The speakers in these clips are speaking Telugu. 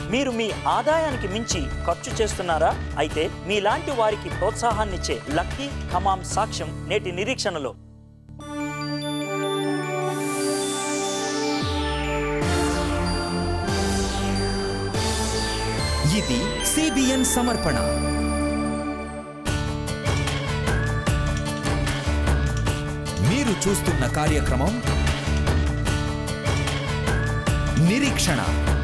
మీరు మీ ఆదాయానికి మించి ఖర్చు చేస్తున్నారా అయితే మీలాంటి వారికి ప్రోత్సాహాన్నిచ్చే లక్కీ ఖమాం సాక్ష్యం నేటి నిరీక్షణలో ఇది సిబిఎన్ సమర్పణ మీరు చూస్తున్న కార్యక్రమం నిరీక్షణ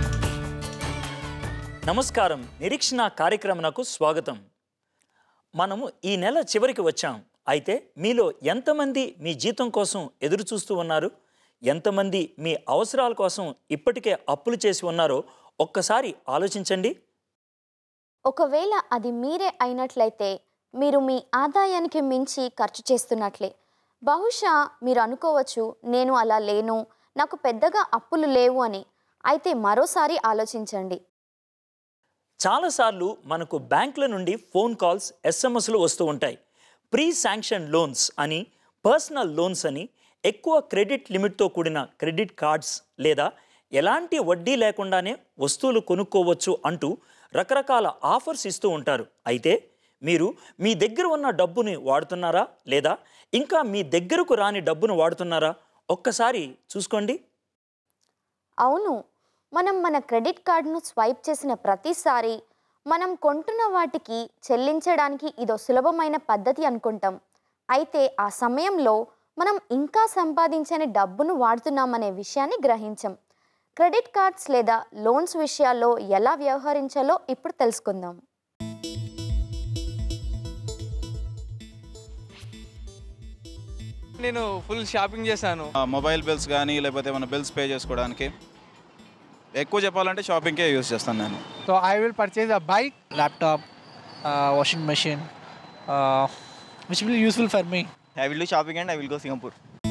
నమస్కారం నిరీక్షణ కార్యక్రమనకు స్వాగతం మనము ఈ నెల చివరికి వచ్చాం అయితే మీలో ఎంతమంది మీ జీతం కోసం ఎదురు చూస్తూ ఉన్నారు ఎంతమంది మీ అవసరాల కోసం ఇప్పటికే అప్పులు చేసి ఉన్నారో ఒక్కసారి ఆలోచించండి ఒకవేళ అది మీరే అయినట్లయితే మీరు మీ ఆదాయానికి మించి ఖర్చు చేస్తున్నట్లే బహుశా మీరు అనుకోవచ్చు నేను అలా లేను నాకు పెద్దగా అప్పులు లేవు అని అయితే మరోసారి ఆలోచించండి చాలాసార్లు మనకు బ్యాంకుల నుండి ఫోన్ కాల్స్ ఎస్ఎంఎస్లు వస్తూ ఉంటాయి ప్రీ శాంక్షన్ లోన్స్ అని పర్సనల్ లోన్స్ అని ఎక్కువ క్రెడిట్ లిమిట్తో కూడిన క్రెడిట్ కార్డ్స్ లేదా ఎలాంటి వడ్డీ లేకుండానే వస్తువులు కొనుక్కోవచ్చు అంటూ రకరకాల ఆఫర్స్ ఇస్తూ ఉంటారు అయితే మీరు మీ దగ్గర ఉన్న డబ్బుని వాడుతున్నారా లేదా ఇంకా మీ దగ్గరకు రాని డబ్బును వాడుతున్నారా ఒక్కసారి చూసుకోండి అవును మనం మన క్రెడిట్ కార్డును స్వైప్ చేసిన ప్రతిసారి మనం కొంటున్న వాటికి చెల్లించడానికి ఇదో సులభమైన పద్ధతి అనుకుంటాం అయితే ఆ సమయంలో మనం ఇంకా సంపాదించని డబ్బును వాడుతున్నామనే విషయాన్ని గ్రహించం క్రెడిట్ కార్డ్స్ లేదా లోన్స్ విషయాల్లో ఎలా వ్యవహరించాలో ఇప్పుడు తెలుసుకుందాం నేను ఫుల్ షాపింగ్ చేశాను ఆ, మొబైల్ బిల్స్ కానీ లేకపోతే ఏమైనా బిల్స్ పే చేసుకోవడానికి ఎక్కువ చెప్పాలంటే షాపింగ్కే యూస్ చేస్తాను నేను so I will purchase a bike laptop, uh, washing machine, uh, which will be useful for me. I will do shopping and I will go Singapore.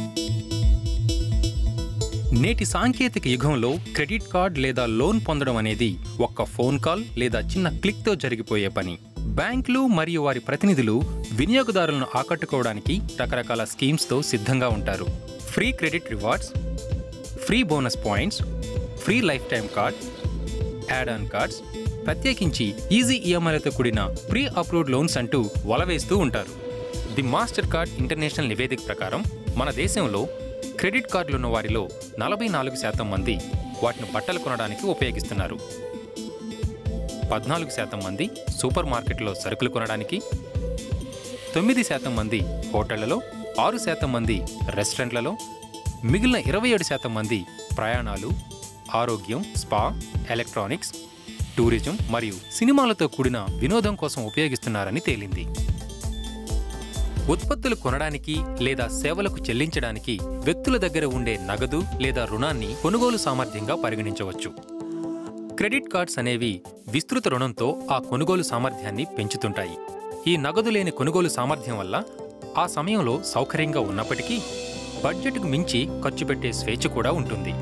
నేటి సాంకేతిక యుగంలో క్రెడిట్ కార్డ్ లేదా లోన్ పొందడం అనేది ఒక్క ఫోన్ కాల్ లేదా చిన్న క్లిక్తో జరిగిపోయే పని బ్యాంకులు మరియు వారి ప్రతినిధులు వినియోగదారులను ఆకట్టుకోవడానికి రకరకాల స్కీమ్స్తో సిద్ధంగా ఉంటారు free credit rewards free bonus points free lifetime card add on cards ప్రత్యేకించి ఈజీ ఈఎంఐలతో కూడిన ప్రీ అప్రూవ్డ్ లోన్స్ అంటూ వలవేస్తూ ఉంటారు ది మాస్టర్ కార్డ్ ఇంటర్నేషనల్ నివేదిక ప్రకారం మన దేశంలో క్రెడిట్ కార్డులున్న వారిలో నలభై నాలుగు శాతం మంది వాటిని బట్టలు కొనడానికి ఉపయోగిస్తున్నారు పద్నాలుగు శాతం మంది సూపర్ మార్కెట్లో సరుకులు కొనడానికి తొమ్మిది శాతం మంది హోటళ్లలో ఆరు శాతం మంది రెస్టారెంట్లలో మిగిలిన ఇరవై ఏడు శాతం మంది ప్రయాణాలు ఆరోగ్యం స్పా ఎలక్ట్రానిక్స్ టూరిజం మరియు సినిమాలతో కూడిన వినోదం కోసం ఉపయోగిస్తున్నారని తేలింది ఉత్పత్తులు కొనడానికి లేదా సేవలకు చెల్లించడానికి వ్యక్తుల దగ్గర ఉండే నగదు లేదా రుణాన్ని కొనుగోలు సామర్థ్యంగా పరిగణించవచ్చు క్రెడిట్ కార్డ్స్ అనేవి విస్తృత రుణంతో ఆ కొనుగోలు సామర్థ్యాన్ని పెంచుతుంటాయి ఈ నగదు లేని కొనుగోలు సామర్థ్యం వల్ల ఆ సమయంలో సౌకర్యంగా ఉన్నప్పటికీ బడ్జెట్కు మించి ఖర్చు పెట్టే స్వేచ్ఛ కూడా ఉంటుంది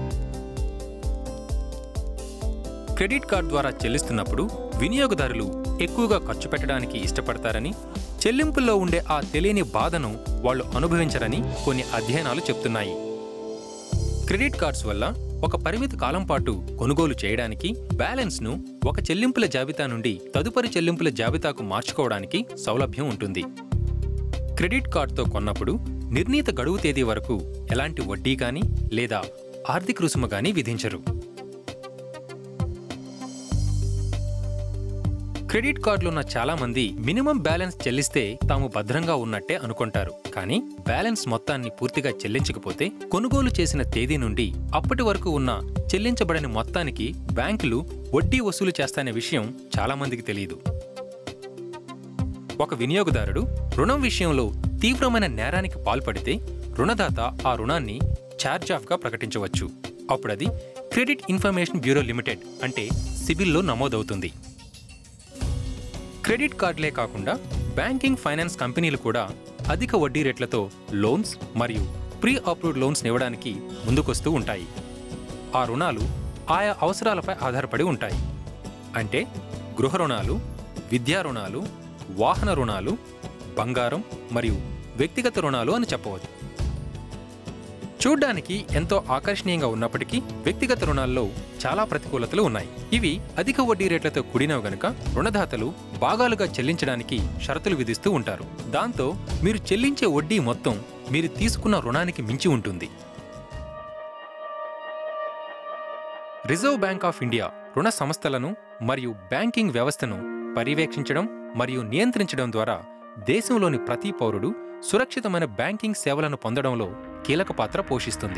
క్రెడిట్ కార్డ్ ద్వారా చెల్లిస్తున్నప్పుడు వినియోగదారులు ఎక్కువగా ఖర్చు పెట్టడానికి ఇష్టపడతారని చెల్లింపుల్లో ఉండే ఆ తెలియని బాధను వాళ్ళు అనుభవించరని కొన్ని అధ్యయనాలు చెప్తున్నాయి క్రెడిట్ కార్డ్స్ వల్ల ఒక పరిమిత కాలం పాటు కొనుగోలు చేయడానికి బ్యాలెన్స్ను ఒక చెల్లింపుల జాబితా నుండి తదుపరి చెల్లింపుల జాబితాకు మార్చుకోవడానికి సౌలభ్యం ఉంటుంది క్రెడిట్ కార్డ్తో కొన్నప్పుడు నిర్ణీత గడువు తేదీ వరకు ఎలాంటి వడ్డీ కానీ లేదా ఆర్థిక రుసుము కానీ విధించరు క్రెడిట్ కార్డులున్న చాలా మంది మినిమం బ్యాలెన్స్ చెల్లిస్తే తాము భద్రంగా ఉన్నట్టే అనుకుంటారు కానీ బ్యాలెన్స్ మొత్తాన్ని పూర్తిగా చెల్లించకపోతే కొనుగోలు చేసిన తేదీ నుండి అప్పటి వరకు ఉన్న చెల్లించబడని మొత్తానికి బ్యాంకులు వడ్డీ వసూలు చేస్తానే విషయం చాలా మందికి తెలియదు ఒక వినియోగదారుడు రుణం విషయంలో తీవ్రమైన నేరానికి పాల్పడితే రుణదాత ఆ రుణాన్ని ఛార్జ్ ఆఫ్గా ప్రకటించవచ్చు అప్పుడది క్రెడిట్ ఇన్ఫర్మేషన్ బ్యూరో లిమిటెడ్ అంటే సిబిల్లో నమోదవుతుంది క్రెడిట్ కార్డులే కాకుండా బ్యాంకింగ్ ఫైనాన్స్ కంపెనీలు కూడా అధిక వడ్డీ రేట్లతో లోన్స్ మరియు ప్రీ అప్రూవ్డ్ లోన్స్ ఇవ్వడానికి ముందుకొస్తూ ఉంటాయి ఆ రుణాలు ఆయా అవసరాలపై ఆధారపడి ఉంటాయి అంటే గృహ రుణాలు విద్యా రుణాలు వాహన రుణాలు బంగారం మరియు వ్యక్తిగత రుణాలు అని చెప్పవచ్చు చూడ్డానికి ఎంతో ఆకర్షణీయంగా ఉన్నప్పటికీ వ్యక్తిగత రుణాల్లో చాలా ప్రతికూలతలు ఉన్నాయి ఇవి అధిక వడ్డీ రేట్లతో కూడినవి గనుక రుణదాతలు భాగాలుగా చెల్లించడానికి షరతులు విధిస్తూ ఉంటారు దాంతో మీరు చెల్లించే వడ్డీ మొత్తం మీరు తీసుకున్న రుణానికి మించి ఉంటుంది రిజర్వ్ బ్యాంక్ ఆఫ్ ఇండియా రుణ సంస్థలను మరియు బ్యాంకింగ్ వ్యవస్థను పర్యవేక్షించడం మరియు నియంత్రించడం ద్వారా దేశంలోని ప్రతి పౌరుడు సురక్షితమైన బ్యాంకింగ్ సేవలను పొందడంలో కీలక పాత్ర పోషిస్తుంది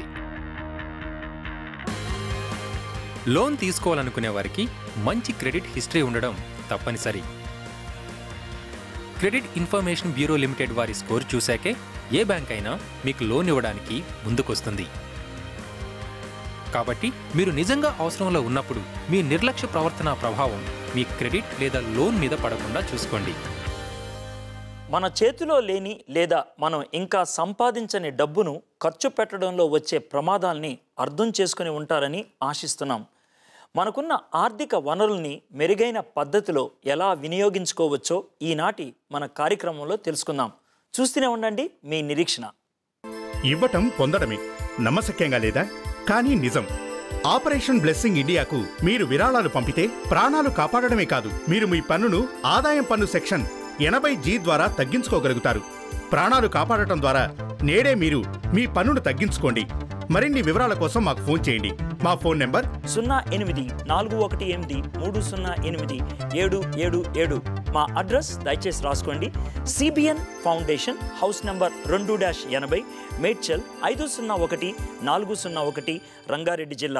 లోన్ తీసుకోవాలనుకునే వారికి మంచి క్రెడిట్ హిస్టరీ ఉండడం తప్పనిసరి క్రెడిట్ ఇన్ఫర్మేషన్ బ్యూరో లిమిటెడ్ వారి స్కోర్ చూశాకే ఏ బ్యాంక్ అయినా మీకు లోన్ ఇవ్వడానికి ముందుకొస్తుంది కాబట్టి మీరు నిజంగా అవసరంలో ఉన్నప్పుడు మీ నిర్లక్ష్య ప్రవర్తన ప్రభావం మీ క్రెడిట్ లేదా లోన్ మీద పడకుండా చూసుకోండి మన చేతిలో లేని లేదా మనం ఇంకా సంపాదించని డబ్బును ఖర్చు పెట్టడంలో వచ్చే ప్రమాదాల్ని అర్థం చేసుకుని ఉంటారని ఆశిస్తున్నాం మనకున్న ఆర్థిక వనరుల్ని మెరుగైన పద్ధతిలో ఎలా వినియోగించుకోవచ్చో ఈనాటి మన కార్యక్రమంలో తెలుసుకుందాం చూస్తూనే ఉండండి మీ నిరీక్షణ ఇవ్వటం పొందడమే నమ్మశక్యంగా లేదా కానీ నిజం ఆపరేషన్ బ్లెస్సింగ్ ఇండియాకు మీరు విరాళాలు పంపితే ప్రాణాలు కాపాడడమే కాదు మీరు మీ పన్నును ఆదాయం పన్ను సెక్షన్ ఎనభై జీ ద్వారా తగ్గించుకోగలుగుతారు ప్రాణాలు కాపాడటం ద్వారా నేడే మీరు మీ పన్నును తగ్గించుకోండి మరిన్ని వివరాల కోసం మాకు ఫోన్ చేయండి మా ఫోన్ నెంబర్ సున్నా ఎనిమిది నాలుగు ఒకటి ఎనిమిది మూడు సున్నా ఎనిమిది ఏడు ఏడు ఏడు మా అడ్రస్ దయచేసి రాసుకోండి సిబిఎన్ ఫౌండేషన్ హౌస్ నంబర్ రెండు డాష్ ఎనభై మేడ్చల్ ఐదు సున్నా ఒకటి నాలుగు సున్నా ఒకటి రంగారెడ్డి జిల్లా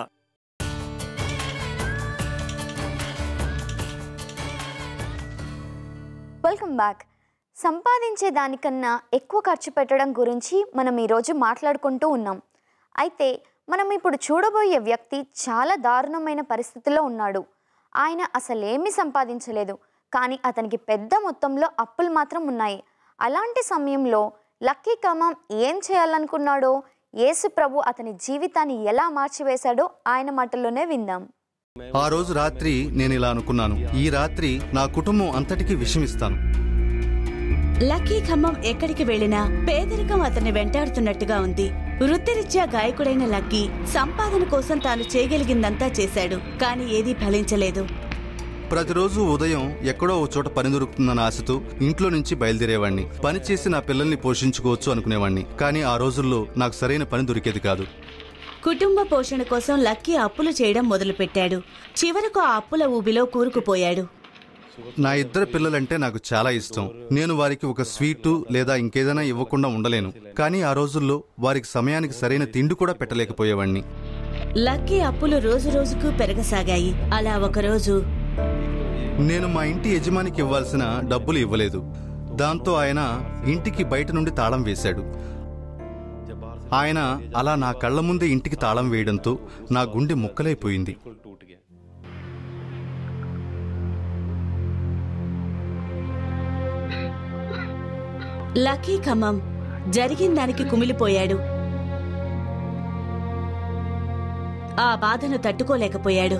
వెల్కమ్ బ్యాక్ సంపాదించే దానికన్నా ఎక్కువ ఖర్చు పెట్టడం గురించి మనం ఈరోజు మాట్లాడుకుంటూ ఉన్నాం అయితే మనం ఇప్పుడు చూడబోయే వ్యక్తి చాలా దారుణమైన పరిస్థితిలో ఉన్నాడు ఆయన అసలేమీ సంపాదించలేదు కానీ అతనికి పెద్ద మొత్తంలో అప్పులు మాత్రం ఉన్నాయి అలాంటి సమయంలో లక్కీ కమం ఏం చేయాలనుకున్నాడో యేసు ప్రభు అతని జీవితాన్ని ఎలా మార్చివేశాడో ఆయన మాటల్లోనే విందాం ఆ రోజు రాత్రి నేను ఇలా అనుకున్నాను ఈ రాత్రి నా కుటుంబం అంతటికి విషమిస్తాను లక్కీ ఖమ్మం ఎక్కడికి వెళ్ళినా పేదరికం అతన్ని వెంటాడుతున్నట్టుగా ఉంది వృత్తిరీత్యా గాయకుడైన లక్కీ సంపాదన కోసం తాను చేయగలిగిందంతా చేశాడు కానీ ఏదీ ఫలించలేదు ప్రతిరోజు ఉదయం ఎక్కడో ఓ చోట పని దొరుకుతుందన్న ఆశతో ఇంట్లో నుంచి బయలుదేరేవాణ్ణి పని చేసి నా పిల్లల్ని పోషించుకోవచ్చు అనుకునేవాణ్ణి కానీ ఆ రోజుల్లో నాకు సరైన పని దొరికేది కాదు కుటుంబ పోషణ కోసం లక్కీ అప్పులు చేయడం మొదలుపెట్టాడు చివరకు ఆ అప్పుల ఊబిలో కూరుకుపోయాడు నా ఇద్దరు పిల్లలంటే నాకు చాలా ఇష్టం నేను వారికి ఒక స్వీటు లేదా ఇంకేదైనా ఇవ్వకుండా ఉండలేను కానీ ఆ రోజుల్లో వారికి సమయానికి సరైన తిండి కూడా పెట్టలేకపోయేవాణ్ణి లక్కీ అప్పులు రోజు రోజుకు పెరగసాగాయి అలా ఒకరోజు నేను మా ఇంటి యజమానికి ఇవ్వాల్సిన డబ్బులు ఇవ్వలేదు దాంతో ఆయన ఇంటికి బయట నుండి తాళం వేశాడు ఆయన అలా నా కళ్ళ ముందే ఇంటికి తాళం వేయడంతో నా గుండె ముక్కలైపోయింది లక్కీ ఖమ్మం జరిగిన దానికి కుమిలిపోయాడు ఆ బాధను తట్టుకోలేకపోయాడు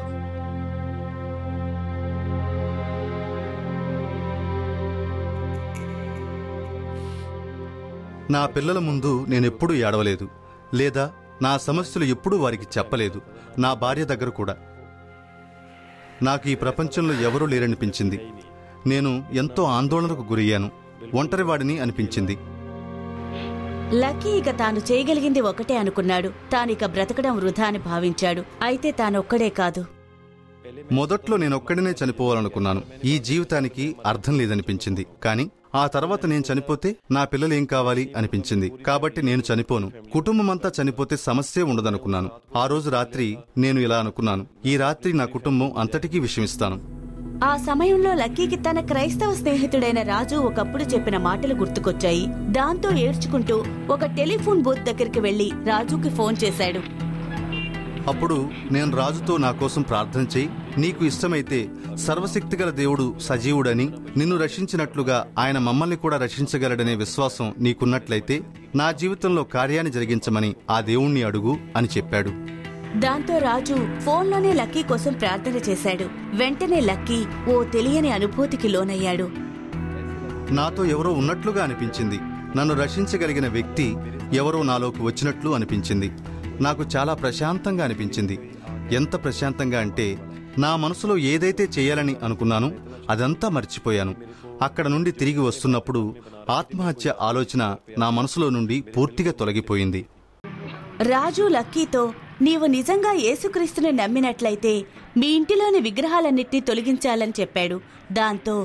నా పిల్లల ముందు నేనెప్పుడూ ఏడవలేదు లేదా నా సమస్యలు ఎప్పుడూ వారికి చెప్పలేదు నా భార్య దగ్గర కూడా నాకు ఈ ప్రపంచంలో ఎవరూ లేరనిపించింది నేను ఎంతో ఆందోళనకు గురయ్యాను ఒంటరివాడిని అనిపించింది లక్కీ ఇక తాను చేయగలిగింది ఒకటే అనుకున్నాడు తానిక బ్రతకడం వృధా అని భావించాడు అయితే తానొక్కడే కాదు మొదట్లో నేనొక్కడినే చనిపోవాలనుకున్నాను ఈ జీవితానికి అర్థం లేదనిపించింది కానీ ఆ తర్వాత నేను చనిపోతే నా పిల్లలు ఏం కావాలి అనిపించింది కాబట్టి నేను చనిపోను కుటుంబమంతా చనిపోతే సమస్యే ఉండదనుకున్నాను ఆ రోజు రాత్రి నేను ఇలా అనుకున్నాను ఈ రాత్రి నా కుటుంబం అంతటికీ విషమిస్తాను ఆ సమయంలో లక్కీకి తన క్రైస్తవ స్నేహితుడైన రాజు ఒకప్పుడు చెప్పిన మాటలు గుర్తుకొచ్చాయి దాంతో ఏడ్చుకుంటూ ఒక టెలిఫోన్ బూత్ దగ్గరికి వెళ్లి రాజుకి ఫోన్ చేశాడు అప్పుడు నేను రాజుతో నా కోసం ప్రార్థన చేయి నీకు ఇష్టమైతే సర్వశక్తిగల దేవుడు సజీవుడని నిన్ను రక్షించినట్లుగా ఆయన మమ్మల్ని కూడా రక్షించగలడనే విశ్వాసం నీకున్నట్లయితే నా జీవితంలో కార్యాన్ని జరిగించమని ఆ దేవుణ్ణి అడుగు అని చెప్పాడు దాంతో రాజు ఫోన్లోనే లక్కీ కోసం ప్రార్థన చేశాడు వెంటనే లక్కీ ఓ తెలియని అనుభూతికి లోనయ్యాడు నాతో ఎవరో ఉన్నట్లుగా అనిపించింది నన్ను రక్షించగలిగిన వ్యక్తి ఎవరో నాలోకి వచ్చినట్లు అనిపించింది నాకు చాలా ప్రశాంతంగా అనిపించింది ఎంత ప్రశాంతంగా అంటే నా మనసులో ఏదైతే చేయాలని అనుకున్నానో అదంతా మర్చిపోయాను అక్కడ నుండి తిరిగి వస్తున్నప్పుడు ఆత్మహత్య ఆలోచన నా మనసులో నుండి పూర్తిగా తొలగిపోయింది రాజు లక్కీతో నీవు నిజంగా యేసుక్రీస్తుని నమ్మినట్లయితే మీ ఇంటిలోని విగ్రహాలన్నిటినీ తొలగించాలని చెప్పాడు దాంతో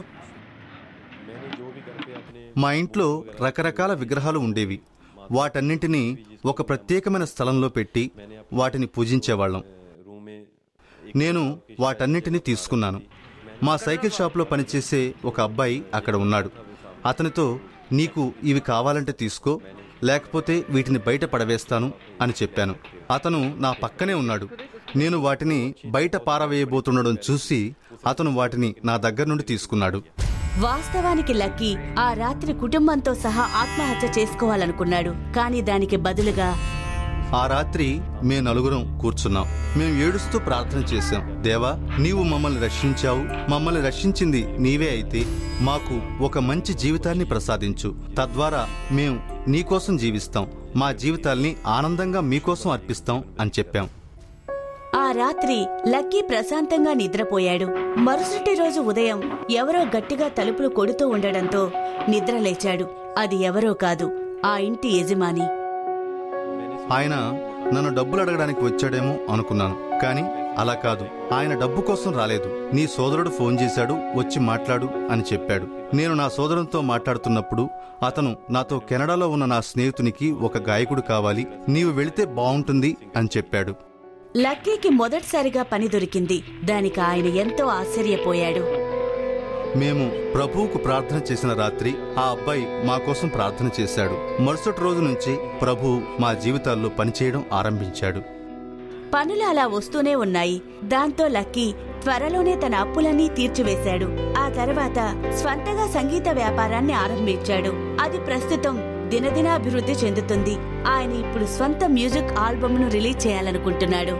మా ఇంట్లో రకరకాల విగ్రహాలు ఉండేవి వాటన్నింటినీ ఒక ప్రత్యేకమైన స్థలంలో పెట్టి వాటిని పూజించేవాళ్ళం నేను వాటన్నింటినీ తీసుకున్నాను మా సైకిల్ షాప్లో పనిచేసే ఒక అబ్బాయి అక్కడ ఉన్నాడు అతనితో నీకు ఇవి కావాలంటే తీసుకో లేకపోతే వీటిని బయట పడవేస్తాను అని చెప్పాను అతను నా పక్కనే ఉన్నాడు నేను వాటిని బయట పారవేయబోతుండడం చూసి అతను వాటిని నా దగ్గర నుండి తీసుకున్నాడు వాస్తవానికి లక్కీ ఆ రాత్రి కుటుంబంతో సహా ఆత్మహత్య చేసుకోవాలనుకున్నాడు కానీ దానికి బదులుగా ఆ రాత్రి మే నలుగురం కూర్చున్నాం మేము ఏడుస్తూ ప్రార్థన చేశాం దేవా నీవు మమ్మల్ని రక్షించావు మమ్మల్ని రక్షించింది నీవే అయితే మాకు ఒక మంచి జీవితాన్ని ప్రసాదించు తద్వారా మేము నీకోసం జీవిస్తాం మా జీవితాల్ని ఆనందంగా మీకోసం అర్పిస్తాం అని చెప్పాం ఆ రాత్రి లక్కీ ప్రశాంతంగా నిద్రపోయాడు మరుసటి రోజు ఉదయం ఎవరో గట్టిగా తలుపులు కొడుతూ ఉండడంతో నిద్ర లేచాడు అది ఎవరో కాదు ఆ ఇంటి యజమాని ఆయన నన్ను డబ్బులు అడగడానికి వచ్చాడేమో అనుకున్నాను కానీ అలా కాదు ఆయన డబ్బు కోసం రాలేదు నీ సోదరుడు ఫోన్ చేశాడు వచ్చి మాట్లాడు అని చెప్పాడు నేను నా సోదరునితో మాట్లాడుతున్నప్పుడు అతను నాతో కెనడాలో ఉన్న నా స్నేహితునికి ఒక గాయకుడు కావాలి నీవు వెళితే బావుంటుంది అని చెప్పాడు లక్కీకి మొదటిసారిగా పని దొరికింది దానికి ఆయన ఎంతో ఆశ్చర్యపోయాడు మేము ప్రభువుకు ప్రార్థన చేసిన రాత్రి ఆ అబ్బాయి మా కోసం ప్రార్థన చేశాడు మరుసటి రోజు నుంచి ప్రభువు మా జీవితాల్లో పనిచేయడం ఆరంభించాడు పనులు అలా వస్తూనే ఉన్నాయి దాంతో లక్కీ త్వరలోనే తన అప్పులన్నీ తీర్చివేశాడు ఆ తర్వాత స్వంతగా సంగీత వ్యాపారాన్ని ఆరంభించాడు అది ప్రస్తుతం దినదినాభివృద్ధి చెందుతుంది ఆయన ఇప్పుడు స్వంత మ్యూజిక్ ఆల్బమ్ను రిలీజ్ చేయాలనుకుంటున్నాడు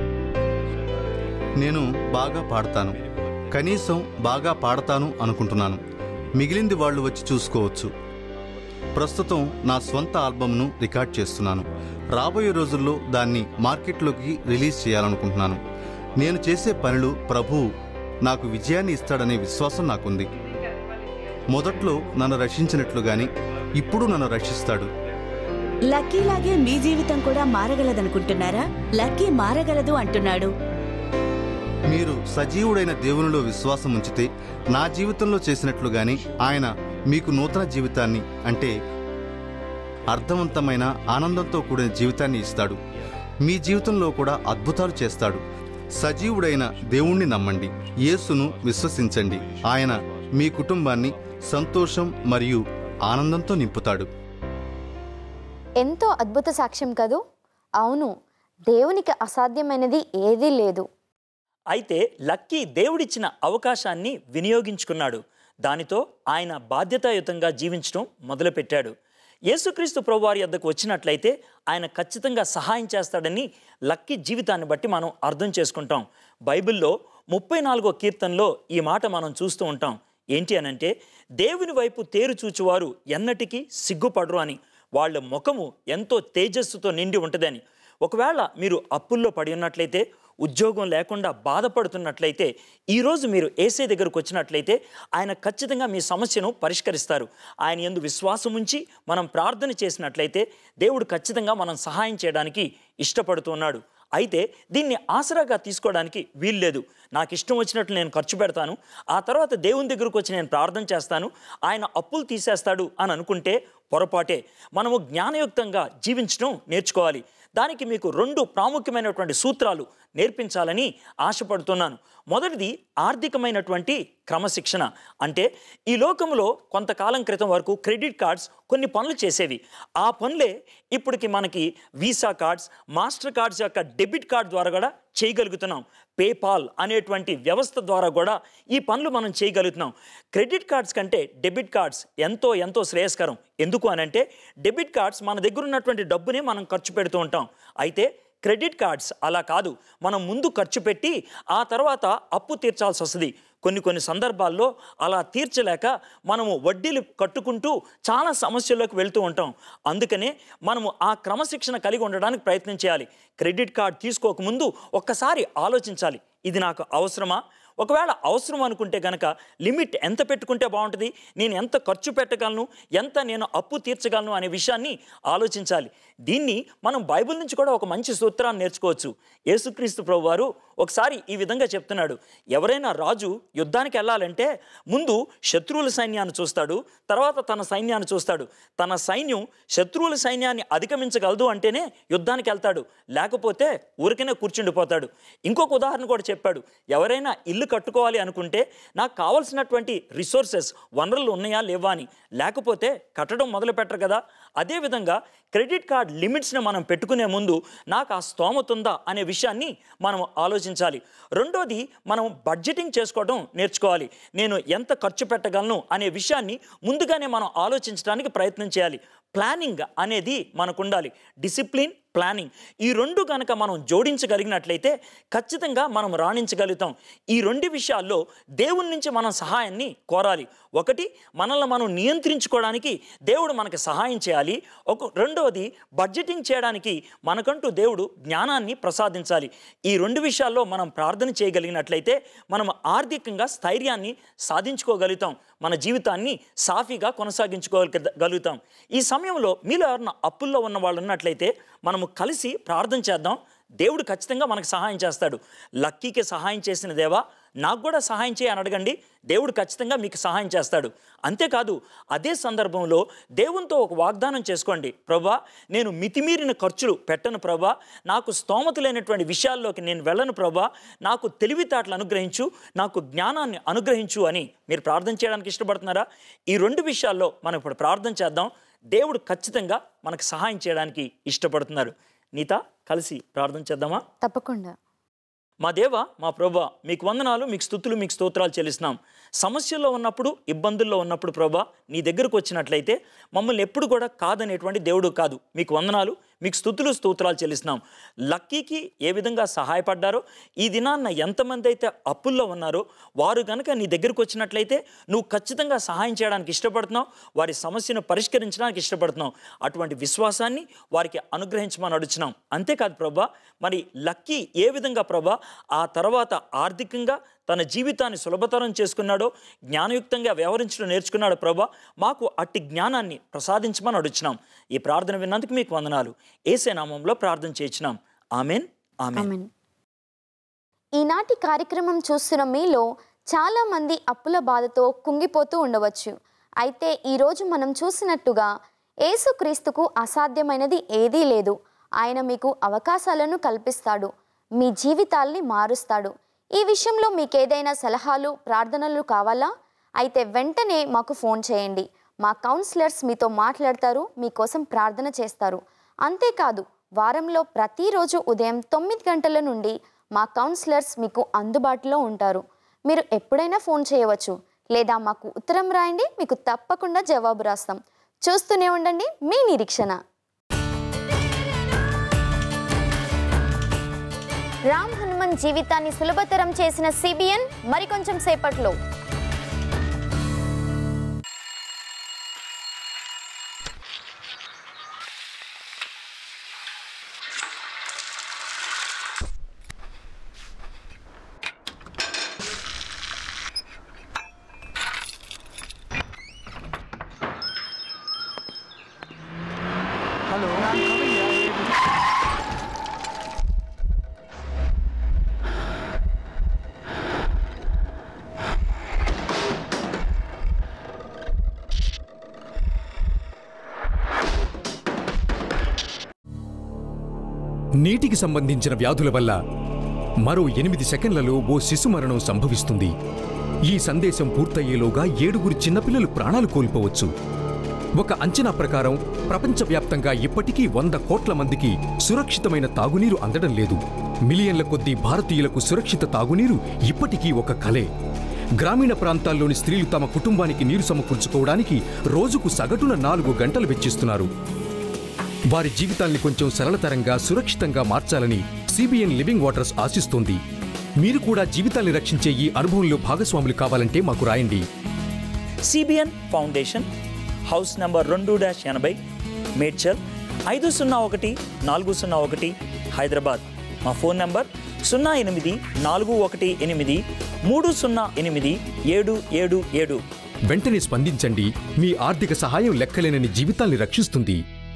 నేను బాగా పాడతాను కనీసం బాగా పాడతాను అనుకుంటున్నాను మిగిలింది వాళ్ళు వచ్చి చూసుకోవచ్చు ప్రస్తుతం నా స్వంత ఆల్బమ్ను రికార్డ్ చేస్తున్నాను రాబోయే రోజుల్లో దాన్ని మార్కెట్లోకి రిలీజ్ చేయాలనుకుంటున్నాను నేను చేసే పనులు ప్రభువు నాకు విజయాన్ని ఇస్తాడనే విశ్వాసం నాకుంది మొదట్లో నన్ను రక్షించినట్లుగాని ఇప్పుడు నన్ను రక్షిస్తాడు లక్కీలాగే మీ జీవితం కూడా మారగలదనుకుంటున్నారా లక్కీ మారగలదు అంటున్నాడు మీరు సజీవుడైన దేవునిలో విశ్వాసం ఉంచితే నా జీవితంలో చేసినట్లుగాని ఆయన మీకు నూతన జీవితాన్ని అంటే అర్థవంతమైన ఆనందంతో కూడిన జీవితాన్ని ఇస్తాడు మీ జీవితంలో కూడా అద్భుతాలు చేస్తాడు సజీవుడైన దేవుణ్ణి నమ్మండి యేసును విశ్వసించండి ఆయన మీ కుటుంబాన్ని సంతోషం మరియు ఆనందంతో నింపుతాడు ఎంతో అద్భుత సాక్ష్యం కదూ అవును దేవునికి అసాధ్యమైనది ఏదీ లేదు అయితే లక్కీ దేవుడిచ్చిన అవకాశాన్ని వినియోగించుకున్నాడు దానితో ఆయన బాధ్యతాయుతంగా జీవించడం మొదలుపెట్టాడు యేసుక్రీస్తు ప్రభువారి వద్దకు వచ్చినట్లయితే ఆయన ఖచ్చితంగా సహాయం చేస్తాడని లక్కీ జీవితాన్ని బట్టి మనం అర్థం చేసుకుంటాం బైబిల్లో ముప్పై నాలుగో కీర్తనలో ఈ మాట మనం చూస్తూ ఉంటాం ఏంటి అనంటే దేవుని వైపు తేరు చూచువారు ఎన్నటికీ సిగ్గుపడరు అని వాళ్ళ ముఖము ఎంతో తేజస్సుతో నిండి ఉంటుందని ఒకవేళ మీరు అప్పుల్లో పడి ఉన్నట్లయితే ఉద్యోగం లేకుండా బాధపడుతున్నట్లయితే ఈరోజు మీరు ఏసే దగ్గరకు వచ్చినట్లయితే ఆయన ఖచ్చితంగా మీ సమస్యను పరిష్కరిస్తారు ఆయన ఎందు విశ్వాసం ఉంచి మనం ప్రార్థన చేసినట్లయితే దేవుడు ఖచ్చితంగా మనం సహాయం చేయడానికి ఇష్టపడుతున్నాడు అయితే దీన్ని ఆసరాగా తీసుకోవడానికి వీల్లేదు నాకు ఇష్టం వచ్చినట్లు నేను ఖర్చు పెడతాను ఆ తర్వాత దేవుని దగ్గరకు వచ్చి నేను ప్రార్థన చేస్తాను ఆయన అప్పులు తీసేస్తాడు అని అనుకుంటే పొరపాటే మనము జ్ఞానయుక్తంగా జీవించడం నేర్చుకోవాలి దానికి మీకు రెండు ప్రాముఖ్యమైనటువంటి సూత్రాలు నేర్పించాలని ఆశపడుతున్నాను మొదటిది ఆర్థికమైనటువంటి క్రమశిక్షణ అంటే ఈ లోకంలో కొంతకాలం క్రితం వరకు క్రెడిట్ కార్డ్స్ కొన్ని పనులు చేసేవి ఆ పనులే ఇప్పటికి మనకి వీసా కార్డ్స్ మాస్టర్ కార్డ్స్ యొక్క డెబిట్ కార్డ్ ద్వారా కూడా చేయగలుగుతున్నాం పేపాల్ అనేటువంటి వ్యవస్థ ద్వారా కూడా ఈ పనులు మనం చేయగలుగుతున్నాం క్రెడిట్ కార్డ్స్ కంటే డెబిట్ కార్డ్స్ ఎంతో ఎంతో శ్రేయస్కరం ఎందుకు అనంటే డెబిట్ కార్డ్స్ మన దగ్గర ఉన్నటువంటి డబ్బునే మనం ఖర్చు పెడుతూ ఉంటాం అయితే క్రెడిట్ కార్డ్స్ అలా కాదు మనం ముందు ఖర్చు పెట్టి ఆ తర్వాత అప్పు తీర్చాల్సి వస్తుంది కొన్ని కొన్ని సందర్భాల్లో అలా తీర్చలేక మనము వడ్డీలు కట్టుకుంటూ చాలా సమస్యల్లోకి వెళ్తూ ఉంటాం అందుకనే మనము ఆ క్రమశిక్షణ కలిగి ఉండడానికి ప్రయత్నం చేయాలి క్రెడిట్ కార్డ్ తీసుకోకముందు ఒక్కసారి ఆలోచించాలి ఇది నాకు అవసరమా ఒకవేళ అవసరం అనుకుంటే గనక లిమిట్ ఎంత పెట్టుకుంటే బాగుంటుంది నేను ఎంత ఖర్చు పెట్టగలను ఎంత నేను అప్పు తీర్చగలను అనే విషయాన్ని ఆలోచించాలి దీన్ని మనం బైబిల్ నుంచి కూడా ఒక మంచి సూత్రాన్ని నేర్చుకోవచ్చు యేసుక్రీస్తు ప్రభు వారు ఒకసారి ఈ విధంగా చెప్తున్నాడు ఎవరైనా రాజు యుద్ధానికి వెళ్ళాలంటే ముందు శత్రువుల సైన్యాన్ని చూస్తాడు తర్వాత తన సైన్యాన్ని చూస్తాడు తన సైన్యం శత్రువుల సైన్యాన్ని అధిగమించగలదు అంటేనే యుద్ధానికి వెళ్తాడు లేకపోతే ఊరికనే కూర్చుండిపోతాడు ఇంకొక ఉదాహరణ కూడా చెప్పాడు ఎవరైనా ఇల్లు కట్టుకోవాలి అనుకుంటే నాకు కావలసినటువంటి రిసోర్సెస్ వనరులు ఉన్నాయా లేవా అని లేకపోతే కట్టడం మొదలు పెట్టరు కదా అదేవిధంగా క్రెడిట్ కార్డ్ లిమిట్స్ని మనం పెట్టుకునే ముందు నాకు ఆ స్తోమత ఉందా అనే విషయాన్ని మనం ఆలోచించాలి రెండోది మనం బడ్జెటింగ్ చేసుకోవడం నేర్చుకోవాలి నేను ఎంత ఖర్చు పెట్టగలను అనే విషయాన్ని ముందుగానే మనం ఆలోచించడానికి ప్రయత్నం చేయాలి ప్లానింగ్ అనేది మనకు ఉండాలి డిసిప్లిన్ ప్లానింగ్ ఈ రెండు కనుక మనం జోడించగలిగినట్లయితే ఖచ్చితంగా మనం రాణించగలుగుతాం ఈ రెండు విషయాల్లో దేవుని నుంచి మనం సహాయాన్ని కోరాలి ఒకటి మనల్ని మనం నియంత్రించుకోవడానికి దేవుడు మనకి సహాయం చేయాలి ఒక రెండవది బడ్జెటింగ్ చేయడానికి మనకంటూ దేవుడు జ్ఞానాన్ని ప్రసాదించాలి ఈ రెండు విషయాల్లో మనం ప్రార్థన చేయగలిగినట్లయితే మనం ఆర్థికంగా స్థైర్యాన్ని సాధించుకోగలుగుతాం మన జీవితాన్ని సాఫీగా కొనసాగించుకోగలుగుతాం ఈ సమయంలో మీలో ఎవరన్నా అప్పుల్లో ఉన్న వాళ్ళు ఉన్నట్లయితే మనము కలిసి ప్రార్థన చేద్దాం దేవుడు ఖచ్చితంగా మనకు సహాయం చేస్తాడు లక్కీకి సహాయం చేసిన దేవా నాకు కూడా సహాయం చేయి అని అడగండి దేవుడు ఖచ్చితంగా మీకు సహాయం చేస్తాడు అంతేకాదు అదే సందర్భంలో దేవునితో ఒక వాగ్దానం చేసుకోండి ప్రభా నేను మితిమీరిన ఖర్చులు పెట్టను ప్రభా నాకు స్తోమత లేనటువంటి విషయాల్లోకి నేను వెళ్ళను ప్రభా నాకు తెలివితేటలు అనుగ్రహించు నాకు జ్ఞానాన్ని అనుగ్రహించు అని మీరు ప్రార్థన చేయడానికి ఇష్టపడుతున్నారా ఈ రెండు విషయాల్లో మనం ఇప్పుడు ప్రార్థన చేద్దాం దేవుడు ఖచ్చితంగా మనకు సహాయం చేయడానికి ఇష్టపడుతున్నారు నీత కలిసి ప్రార్థన చేద్దామా తప్పకుండా మా దేవ మా ప్రభా మీకు వందనాలు మీకు స్థుతులు మీకు స్తోత్రాలు చెల్లిస్తున్నాం సమస్యల్లో ఉన్నప్పుడు ఇబ్బందుల్లో ఉన్నప్పుడు ప్రభా నీ దగ్గరకు వచ్చినట్లయితే మమ్మల్ని ఎప్పుడు కూడా కాదనేటువంటి దేవుడు కాదు మీకు వందనాలు మీకు స్థుతులు స్తోత్రాలు చెల్లిస్తున్నాం లక్కీకి ఏ విధంగా సహాయపడ్డారో ఈ దినాన్న ఎంతమంది అయితే అప్పుల్లో ఉన్నారో వారు కనుక నీ దగ్గరకు వచ్చినట్లయితే నువ్వు ఖచ్చితంగా సహాయం చేయడానికి ఇష్టపడుతున్నావు వారి సమస్యను పరిష్కరించడానికి ఇష్టపడుతున్నావు అటువంటి విశ్వాసాన్ని వారికి అనుగ్రహించమని అడుగుతున్నాం అంతేకాదు ప్రభా మరి లక్కీ ఏ విధంగా ప్రభా ఆ తర్వాత ఆర్థికంగా తన జీవితాన్ని సులభతరం చేసుకున్నాడో జ్ఞానయుక్తంగా వ్యవహరించడం నేర్చుకున్నాడు ప్రభా మాకు అట్టి జ్ఞానాన్ని ప్రసాదించమని అడుగుతున్నాం ఈ ప్రార్థన విన్నందుకు మీకు వందనాలు ఏసే నామంలో ప్రార్థన చేయించినాం ఆమెన్ ఆమెన్ ఆమెన్ ఈనాటి కార్యక్రమం చూస్తున్న మీలో చాలామంది అప్పుల బాధతో కుంగిపోతూ ఉండవచ్చు అయితే ఈరోజు మనం చూసినట్టుగా యేసుక్రీస్తుకు అసాధ్యమైనది ఏదీ లేదు ఆయన మీకు అవకాశాలను కల్పిస్తాడు మీ జీవితాల్ని మారుస్తాడు ఈ విషయంలో మీకు ఏదైనా సలహాలు ప్రార్థనలు కావాలా అయితే వెంటనే మాకు ఫోన్ చేయండి మా కౌన్సిలర్స్ మీతో మాట్లాడతారు మీకోసం ప్రార్థన చేస్తారు అంతేకాదు వారంలో ప్రతిరోజు ఉదయం తొమ్మిది గంటల నుండి మా కౌన్సిలర్స్ మీకు అందుబాటులో ఉంటారు మీరు ఎప్పుడైనా ఫోన్ చేయవచ్చు లేదా మాకు ఉత్తరం రాయండి మీకు తప్పకుండా జవాబు రాస్తాం చూస్తూనే ఉండండి మీ నిరీక్షణ రామ్ హనుమన్ జీవితాన్ని సులభతరం చేసిన సిబిఎన్ మరికొంచెం సేపట్లో నీటికి సంబంధించిన వ్యాధుల వల్ల మరో ఎనిమిది సెకండ్లలో ఓ శిశు మరణం సంభవిస్తుంది ఈ సందేశం పూర్తయ్యేలోగా ఏడుగురు చిన్నపిల్లలు ప్రాణాలు కోల్పోవచ్చు ఒక అంచనా ప్రకారం ప్రపంచవ్యాప్తంగా ఇప్పటికీ వంద కోట్ల మందికి సురక్షితమైన తాగునీరు అందడం లేదు మిలియన్ల కొద్దీ భారతీయులకు సురక్షిత తాగునీరు ఇప్పటికీ ఒక కలే గ్రామీణ ప్రాంతాల్లోని స్త్రీలు తమ కుటుంబానికి నీరు సమకూర్చుకోవడానికి రోజుకు సగటున నాలుగు గంటలు వెచ్చిస్తున్నారు వారి జీవితాల్ని కొంచెం సరళతరంగా సురక్షితంగా మార్చాలని సిబిఎన్ లివింగ్ వాటర్స్ ఆశిస్తోంది మీరు కూడా జీవితాల్ని రక్షించే ఈ అనుభవంలో భాగస్వాములు కావాలంటే మాకు రాయండి సిబిఎన్ ఫౌండేషన్ హౌస్ నంబర్ రెండు డాష్ ఎనభై మేడ్చల్ ఐదు సున్నా ఒకటి నాలుగు సున్నా ఒకటి హైదరాబాద్ మా ఫోన్ నంబర్ సున్నా ఎనిమిది నాలుగు ఒకటి ఎనిమిది మూడు సున్నా ఎనిమిది ఏడు ఏడు ఏడు వెంటనే స్పందించండి మీ ఆర్థిక సహాయం లెక్కలేనని జీవితాల్ని రక్షిస్తుంది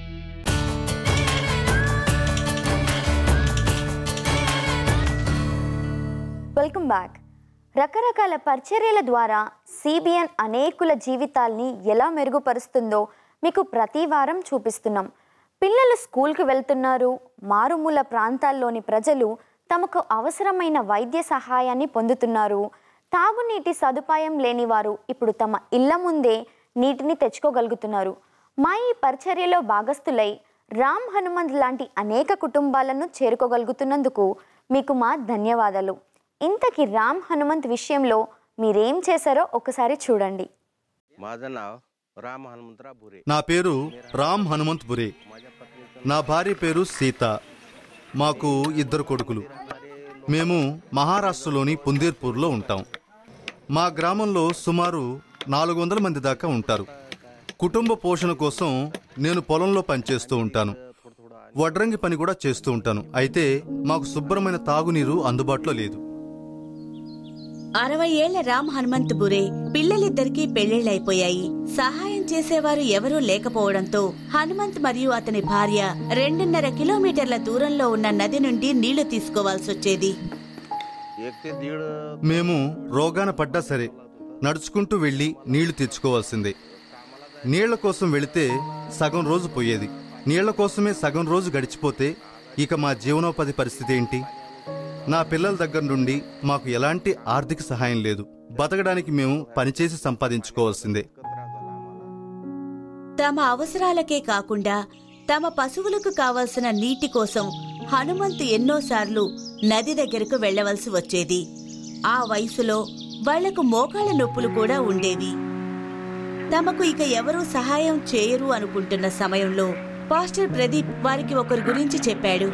వెల్కమ్ బ్యాక్ రకరకాల పరిచర్యల ద్వారా సిబిఎన్ అనేకుల జీవితాల్ని ఎలా మెరుగుపరుస్తుందో మీకు ప్రతి వారం చూపిస్తున్నాం పిల్లలు స్కూల్కి వెళ్తున్నారు మారుమూల ప్రాంతాల్లోని ప్రజలు తమకు అవసరమైన వైద్య సహాయాన్ని పొందుతున్నారు తాగునీటి సదుపాయం లేని వారు ఇప్పుడు తమ ఇళ్ల ముందే నీటిని తెచ్చుకోగలుగుతున్నారు మా ఈ పరిచర్యలో భాగస్థులై రామ్ హనుమంత్ లాంటి అనేక కుటుంబాలను చేరుకోగలుగుతున్నందుకు మీకు మా ధన్యవాదాలు ఇంతకీ రామ్ హనుమంత్ విషయంలో మీరేం చేశారో ఒకసారి చూడండి माझं नाव राम हनुमंतराव भुरे నా పేరు రామ్ హనుమంత్ బురే నా భార్య పేరు సీత మాకు ఇద్దరు కొడుకులు మేము మహారాష్ట్రలోని పుందేర్పూర్లో ఉంటాం మా గ్రామంలో సుమారు నాలుగు వందల మంది దాకా ఉంటారు కుటుంబ పోషణ కోసం నేను పొలంలో పనిచేస్తూ ఉంటాను వడ్రంగి పని కూడా చేస్తూ ఉంటాను అయితే మాకు శుభ్రమైన తాగునీరు అందుబాటులో లేదు అరవై ఏళ్ల రామ్ హనుమంత్ బురే పిల్లలిద్దరికీ పెళ్లిళ్లైపోయాయి సహాయం చేసేవారు ఎవరూ లేకపోవడంతో హనుమంత్ మరియు అతని భార్య రెండున్నర కిలోమీటర్ల దూరంలో ఉన్న నది నుండి నీళ్లు తీసుకోవాల్సొచ్చేది एक ते दीड మేము రోగాన పడ్డా సరే నడుచుకుంటూ వెళ్ళి నీళ్లు తెచ్చుకోవాల్సిందే నీళ్ల కోసం వెళితే సగం రోజు పోయేది నీళ్ల కోసమే సగం రోజు గడిచిపోతే ఇక మా జీవనోపాధి పరిస్థితి ఏంటి నా పిల్లల దగ్గర నుండి మాకు ఎలాంటి ఆర్థిక సహాయం లేదు బతకడానికి మేము పనిచేసి సంపాదించుకోవాల్సిందే తమ అవసరాలకే కాకుండా తమ పశువులకు కావలసిన నీటి కోసం హనుమంత్ ఎన్నోసార్లు నది దగ్గరకు వెళ్లవలసి వచ్చేది ఆ వయసులో వాళ్లకు మోకాళ్ళ నొప్పులు కూడా ఉండేవి తమకు ఇక ఎవరూ సహాయం చేయరు అనుకుంటున్న సమయంలో పాస్టర్ ప్రదీప్ వారికి ఒకరి గురించి చెప్పాడు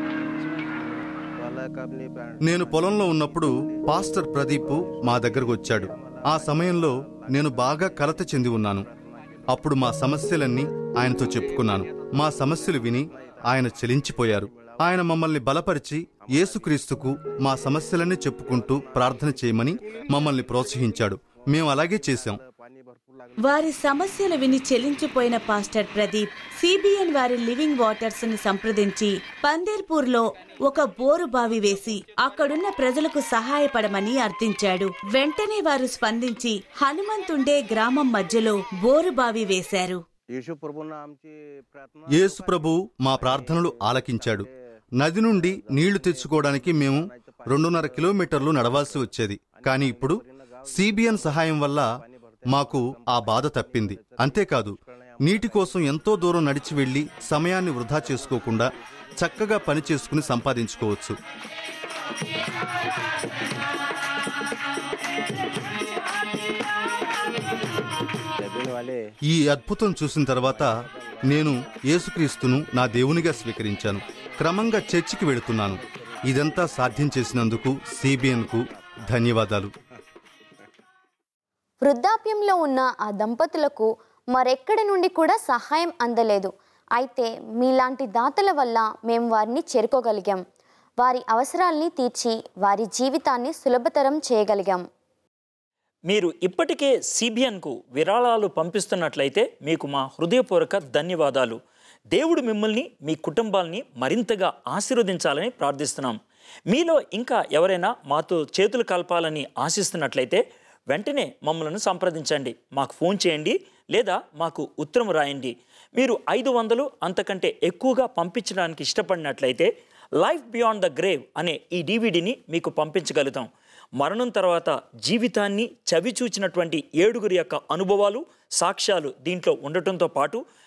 వాళ్ళ కంపెనీ బ్రాండ్ నేను పొలంలో ఉన్నప్పుడు పాస్టర్ ప్రదీప్ మా దగ్గరకు వచ్చాడు ఆ సమయంలో నేను బాగా కలత చెంది ఉన్నాను అప్పుడు మా సమస్యలన్నీ ఆయనతో చెప్పుకున్నాను మా సమస్యలు విని ఆయన చెలించిపోయారు ఆయన మమ్మల్ని బలపరిచి యేసుక్రీస్తుకు మా సమస్యలన్నీ చెప్పుకుంటూ ప్రార్థన చేయమని మమ్మల్ని ప్రోత్సహించాడు మేము అలాగే చేశాం వారి సమస్యలు విని చెల్లించిపోయిన పాస్టర్ ప్రదీప్ సిబిఎన్ వారి లివింగ్ వాటర్స్ ని సంప్రదించి పందేర్పూర్లో ఒక బోరు బావి వేసి అక్కడున్న ప్రజలకు సహాయపడమని అర్థించాడు వెంటనే వారు స్పందించి హనుమంతుండే గ్రామం మధ్యలో బోరు బావి వేశారు येशू प्रभूंना आमची प्रार्थना యేసు ప్రభు మా ప్రార్థనలు ఆలకించాడు నది నుండి నీళ్లు తెచ్చుకోవడానికి మేము రెండున్నర కిలోమీటర్లు నడవాల్సి వచ్చేది కానీ ఇప్పుడు సిబిఎన్ సహాయం వల్ల మాకు ఆ బాధ తప్పింది అంతేకాదు నీటి కోసం ఎంతో దూరం నడిచి వెళ్లి సమయాన్ని వృధా చేసుకోకుండా చక్కగా పని చేసుకుని సంపాదించుకోవచ్చు नवीन वाले ఈ అద్భుతం చూసిన తర్వాత నేను యేసుక్రీస్తును నా దేవునిగా స్వీకరించాను క్రమంగా చర్చికి వెళుతున్నాను ఇదంతా సాధ్యం చేసినందుకు సిబిఎన్కు ధన్యవాదాలు వృద్ధాప్యంలో ఉన్న ఆ దంపతులకు మరెక్కడి నుండి కూడా సహాయం అందలేదు అయితే మీలాంటి దాతల వల్ల మేము వారిని చేరుకోగలిగాం వారి అవసరాల్ని తీర్చి వారి జీవితాన్ని సులభతరం చేయగలిగాం మీరు ఇప్పటికే సిబిఎన్కు విరాళాలు పంపిస్తున్నట్లయితే మీకు మా హృదయపూర్వక ధన్యవాదాలు దేవుడు మిమ్మల్ని మీ కుటుంబాల్ని మరింతగా ఆశీర్వదించాలని ప్రార్థిస్తున్నాం మీలో ఇంకా ఎవరైనా మాతో చేతులు కలపాలని ఆశిస్తున్నట్లయితే వెంటనే మమ్మల్ని సంప్రదించండి మాకు ఫోన్ చేయండి లేదా మాకు ఉత్తరం రాయండి మీరు ఐదు వందలు అంతకంటే ఎక్కువగా పంపించడానికి ఇష్టపడినట్లయితే లైఫ్ బియాండ్ ద గ్రేవ్ అనే ఈ డివిడిని మీకు పంపించగలుగుతాం మరణం తర్వాత జీవితాన్ని చవిచూచినటువంటి ఏడుగురి యొక్క అనుభవాలు సాక్ష్యాలు దీంట్లో ఉండటంతో పాటు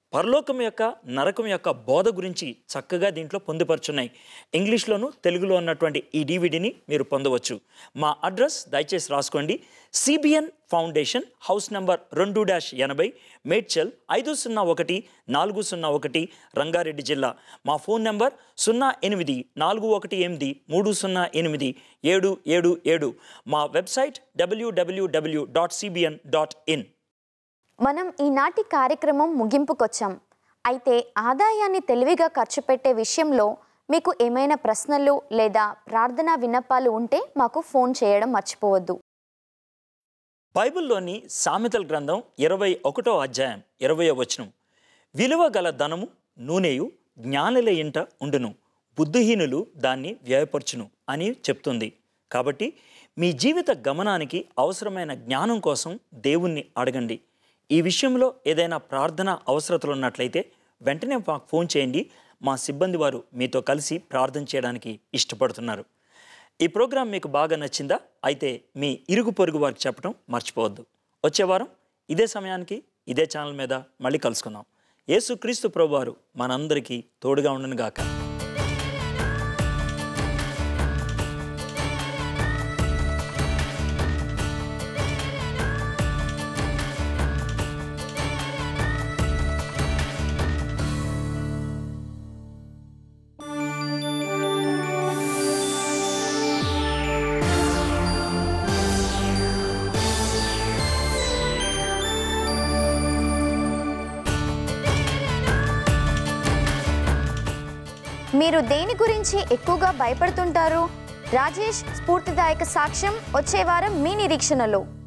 పరలోకం యొక్క నరకం యొక్క బోధ గురించి చక్కగా దీంట్లో పొందుపరుచున్నాయి ఇంగ్లీష్లోను తెలుగులో ఉన్నటువంటి ఈ డివిడిని మీరు పొందవచ్చు మా అడ్రస్ దయచేసి రాసుకోండి సిబిఎన్ ఫౌండేషన్ హౌస్ నంబర్ రెండు డాష్ ఎనభై మేడ్చల్ ఐదు సున్నా ఒకటి నాలుగు సున్నా ఒకటి రంగారెడ్డి జిల్లా మా ఫోన్ నంబర్ సున్నా ఎనిమిది నాలుగు ఒకటి ఎనిమిది మూడు సున్నా ఎనిమిది ఏడు ఏడు ఏడు మా website WWW dot CBN dot in మనం ఈనాటి కార్యక్రమం ముగింపుకొచ్చాం అయితే ఆదాయాన్ని తెలివిగా ఖర్చు పెట్టే విషయంలో మీకు ఏమైనా ప్రశ్నలు లేదా ప్రార్థనా విన్నపాలు ఉంటే మాకు ఫోన్ చేయడం మర్చిపోవద్దు బైబిల్లోని సామెతల గ్రంథం ఇరవై ఒకటో అధ్యాయం ఇరవయో వచనం విలువ గల ధనము నూనెయు జ్ఞానుల ఇంట ఉండును బుద్ధిహీనులు దాన్ని వ్యయపరచును అని చెప్తుంది కాబట్టి మీ జీవిత గమనానికి అవసరమైన జ్ఞానం కోసం దేవుణ్ణి అడగండి ఈ విషయంలో ఏదైనా ప్రార్థన అవసరతలు ఉన్నట్లయితే వెంటనే మాకు ఫోన్ చేయండి మా సిబ్బంది వారు మీతో కలిసి ప్రార్థన చేయడానికి ఇష్టపడుతున్నారు ఈ ప్రోగ్రాం మీకు బాగా నచ్చిందా అయితే మీ ఇరుగు పొరుగు వారికి చెప్పడం మర్చిపోవద్దు వచ్చే వారం ఇదే సమయానికి ఇదే ఛానల్ మీద మళ్ళీ కలుసుకుందాం యేసుక్రీస్తు ప్రభు వారు మనందరికీ తోడుగా ఉండను గాక మీరు దేని గురించి ఎక్కువగా భయపడుతుంటారు రాజేష్ స్ఫూర్తిదాయక సాక్ష్యం వచ్చే వారం మీ నిరీక్షణలో